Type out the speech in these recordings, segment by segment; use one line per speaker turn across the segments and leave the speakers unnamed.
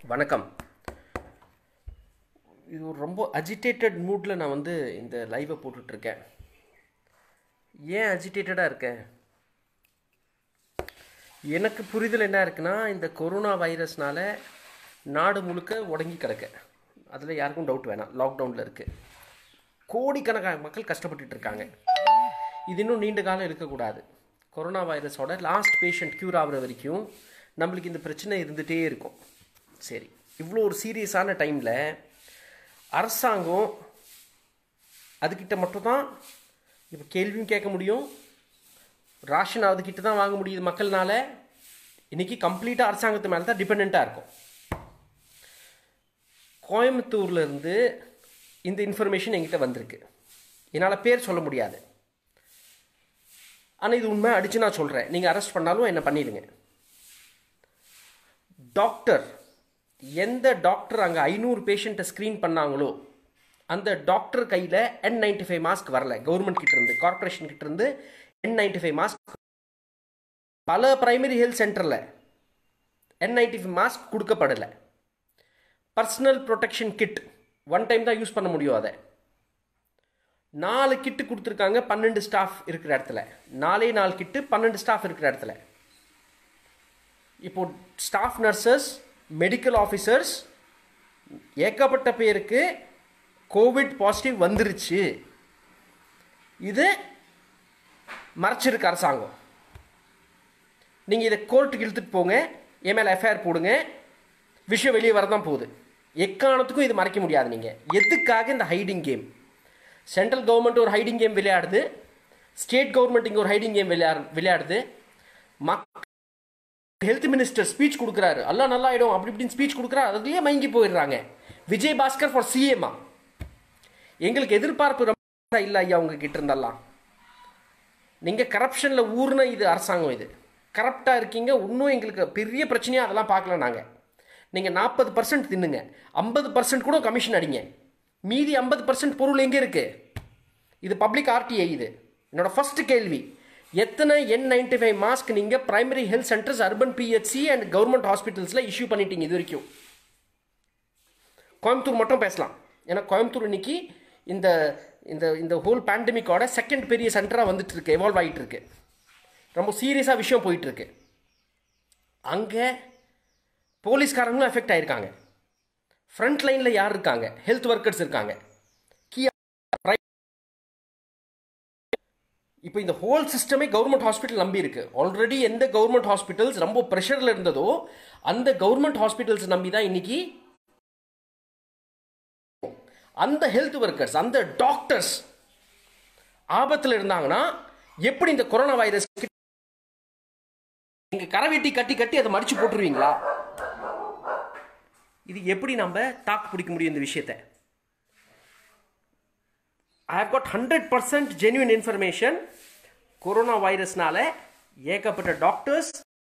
வணக்கம் இது ஒரு ரொம்ப அஜிடேட்டட் மூடில் நான் வந்து இந்த லைவை போட்டுட்ருக்கேன் ஏன் அஜிடேட்டடாக இருக்கேன் எனக்கு புரிதல் என்ன இருக்குன்னா இந்த கொரோனா வைரஸ்னால நாடு முழுக்க உடங்கி கிடக்கு அதில் யாருக்கும் டவுட் வேணாம் லாக்டவுனில் இருக்குது கோடிக்கணக்கான மக்கள் கஷ்டப்பட்டுட்டு இருக்காங்க இது இன்னும் நீண்ட காலம் இருக்கக்கூடாது கொரோனா வைரஸோட லாஸ்ட் பேஷண்ட் க்யூர் ஆகிற வரைக்கும் நம்மளுக்கு இந்த பிரச்சனை இருந்துகிட்டே இருக்கும் சரி இவ்வளோ ஒரு சீரியஸான டைமில் அரசாங்கம் அதுக்கிட்ட மட்டும்தான் இப்போ கேள்வியும் கேட்க முடியும் ராஷன் அதுக்கிட்ட தான் வாங்க முடியுது மக்கள்னால இன்றைக்கி கம்ப்ளீட்டாக அரசாங்கத்து மேலே தான் டிபெண்ட்டாக இருக்கும் கோயம்புத்தூர்லேருந்து இந்த இன்ஃபர்மேஷன் என்கிட்ட வந்திருக்கு என்னால் பேர் சொல்ல முடியாது ஆனால் இது உண்மை அடித்து நான் சொல்கிறேன் நீங்கள் அரெஸ்ட் பண்ணாலும் என்ன பண்ணிடுங்க டாக்டர் எந்த டாக்டர் அங்கே ஐநூறு பேஷண்ட்டை ஸ்க்ரீன் பண்ணாங்களோ அந்த டாக்டர் கையில் என் நைன்டி ஃபைவ் மாஸ்க் வரல கவர்மெண்ட் கிட்டேருந்து கார்பரேஷன் கிட்டேருந்து என் நைன்டி ஃபைவ் மாஸ்க் பல பிரைமரி ஹெல்த் சென்டரில் என் நைன்டி ஃபைவ் மாஸ்க் கொடுக்கப்படலை personal protection kit one time தான் யூஸ் பண்ண முடியும் அதை நாலு கிட்டு கொடுத்துருக்காங்க பன்னெண்டு ஸ்டாஃப் இருக்கிற இடத்துல நாலே நாலு கிட்டு பன்னெண்டு ஸ்டாஃப் இருக்கிற இடத்துல இப்போ ஸ்டாஃப் நர்சஸ் மெடிக்கல் ஆஃபீஸர்ஸ் ஏகப்பட்ட பேருக்கு கோவிட் பாசிட்டிவ் வந்துருச்சு இது மறைச்சிருக்கு அரசாங்கம் நீங்கள் இதை கோர்ட்டுக்கு இழுத்துட்டு போங்க என் மேலே எஃப்ஐஆர் போடுங்க விஷயம் வெளியே வரதான் போகுது எக்காரணத்துக்கும் இது மறைக்க முடியாது நீங்கள் எதுக்காக இந்த ஹைடிங் கேம் சென்ட்ரல் கவர்மெண்ட் ஒரு ஹைடிங் கேம் விளையாடுது ஸ்டேட் கவர்மெண்ட் இங்கே ஒரு ஹைடிங் கேம் விளையாடு விளையாடுது மக் ஹெல்த் மினிஸ்டர் ஸ்பீச் கொடுக்குறாரு எல்லாம் நல்லா ஆகிடும் அப்படி இப்படின்னு ஸ்பீச் கொடுக்குறாரு அதுலேயே மயங்கி போயிடுறாங்க விஜய் பாஸ்கர் ஃபார் சிஎம்மா எங்களுக்கு எதிர்பார்ப்பு ரொம்ப இல்லை ஐயா உங்க கிட்ட இருந்தெல்லாம் நீங்கள் கரப்ஷனில் ஊர்ன இது அரசாங்கம் இது கரப்டாக இருக்கீங்க இன்னும் எங்களுக்கு பெரிய பிரச்சனையாக அதெல்லாம் பார்க்கல நாங்கள் நீங்கள் நாற்பது பர்சன்ட் தின்னுங்க ஐம்பது பர்சன்ட் கூட கமிஷன் அடிங்க மீதி ஐம்பது பர்சன்ட் பொருள் எங்கே இருக்குது இது பப்ளிக் ஆர்டிஐ இது என்னோட ஃபர்ஸ்ட் கேள்வி எத்தனை என் நைன்டி ஃபைவ் மாஸ்க் நீங்கள் primary health centres urban PHC and government ஹாஸ்பிட்டல்ஸில் இஷ்யூ பண்ணிட்டீங்க இது வரைக்கும் கோயம்புத்தூர் மட்டும் பேசலாம் ஏன்னா கோயம்புத்தூர் இன்னைக்கு இந்த இந்த இந்த ஹோல் பேண்டமிக்கோட செகண்ட் பெரிய சென்டராக வந்துட்டு இருக்கு எவால்வ் ஆகிட்டு இருக்கு ரொம்ப சீரியஸாக விஷயம் போயிட்டு இருக்கு அங்கே போலீஸ்காரங்களும் எஃபெக்ட் ஆயிருக்காங்க ஃப்ரண்ட் லைனில் யார் இருக்காங்க ஹெல்த் ஒர்க்கர்ஸ் இருக்காங்க இப்போ இந்த ஹோல் சிஸ்டமே கவர்மெண்ட் ஹாஸ்பிட்டல் நம்பி இருக்கு ஆல்ரெடி எந்த கவர்மெண்ட் ஹாஸ்பிட்டல்ஸ் ரொம்ப ப்ரெஷரில் இருந்ததோ அந்த கவர்மெண்ட் ஹாஸ்பிட்டல்ஸ் நம்பி தான் இன்னைக்கு அந்த ஹெல்த் ஒர்க்கர்ஸ் அந்த டாக்டர்ஸ் ஆபத்தில் இருந்தாங்கன்னா எப்படி இந்த கொரோனா வைரஸ் நீங்க கரவெட்டி கட்டி கட்டி அதை மடிச்சு போட்டுருவீங்களா இது எப்படி நம்ம தாக்கு பிடிக்க முடியும் இந்த விஷயத்தை I have got hundred percent genuine information corona வைரஸ்னால ஏகப்பட்ட doctors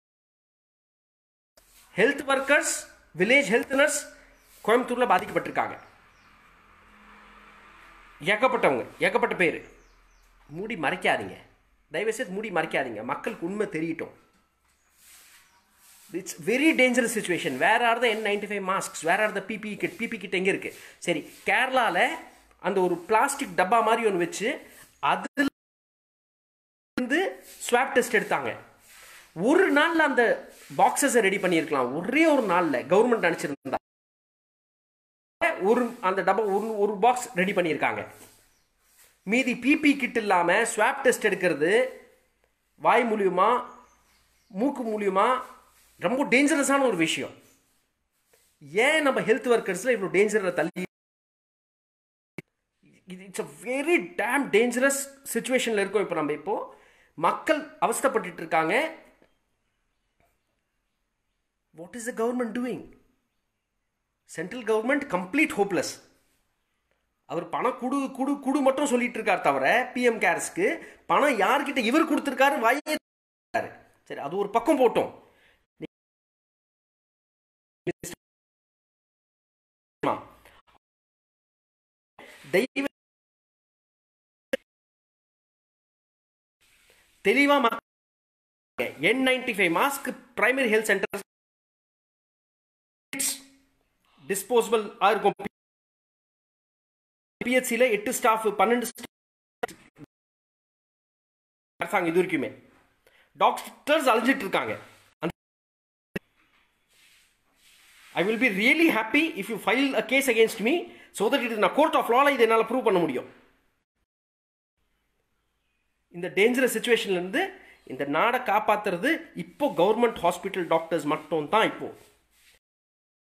health workers village health nurse கோயம்புத்தூரில் பாதிக்கப்பட்டிருக்காங்க ஏகப்பட்டவங்க ஏகப்பட்ட பேர் மூடி மறைக்காதீங்க தயவுசெய்து மூடி மறைக்காதீங்க மக்களுக்கு உண்மை தெரியட்டும் it's very dangerous situation where are the N ninety five masks where are the PP kit PP kit எங்கே இருக்குது சரி கேரளாவில் அந்த ஒரு பிளாஸ்டிக் டப்பா மாதிரி ஒன்று வச்சு அதில் இருந்து ஸ்வாப் டெஸ்ட் எடுத்தாங்க ஒரு நாளில் அந்த பாக்ஸஸை ரெடி பண்ணியிருக்கலாம் ஒரே ஒரு நாளில் கவர்மெண்ட் நினச்சிருந்தா ஒரு அந்த டப்பா ஒரு ஒரு பாக்ஸ் ரெடி பண்ணியிருக்காங்க மீதி பிபி கிட் இல்லாமல் ஸ்வாப் டெஸ்ட் எடுக்கிறது வாய் மூலியமா மூக்கு மூலியமா ரொம்ப டேஞ்சரஸான ஒரு விஷயம் ஏன் நம்ம ஹெல்த் ஒர்க்கர்ஸில் இவ்வளோ டேஞ்சரில் தள்ளி இது it's a very damn dangerous சுச்சுவேஷனில் இருக்கோம் இப்போ நம்ம இப்போ மக்கள் அவஸ்தப்பட்டு இருக்காங்க what is the government doing central government complete hopeless அவர் பணம் குடு குடு குடு மட்டும் சொல்லிட்டு இருக்கார் தவிர பிஎம் கேர்ஸ்க்கு பணம் யார்கிட்ட இவர் கொடுத்துருக்காரு வாயே சரி அது ஒரு பக்கம் போட்டோம் தெய்வ தெளிவா N ninety five mask primary health centre disposable இருக்கும் பிஹெச்சியில் எட்டு ஸ்டாஃப் பன்னெண்டு அரசாங்கம் இது வரைக்குமே டாக்டர்ஸ் அழிஞ்சிட்டு இருக்காங்க I will be really happy if you file a case against me so that it நான் கோர்ட் ஆஃப் லால இதை என்னால் ப்ரூவ் பண்ண முடியும் இந்த டேஞ்சரஸ் சுச்சுவேஷன்லேருந்து இந்த நாடை காப்பாத்துறது இப்போ கவர்மெண்ட் ஹாஸ்பிட்டல் டாக்டர்ஸ் மட்டும் தான் இப்போ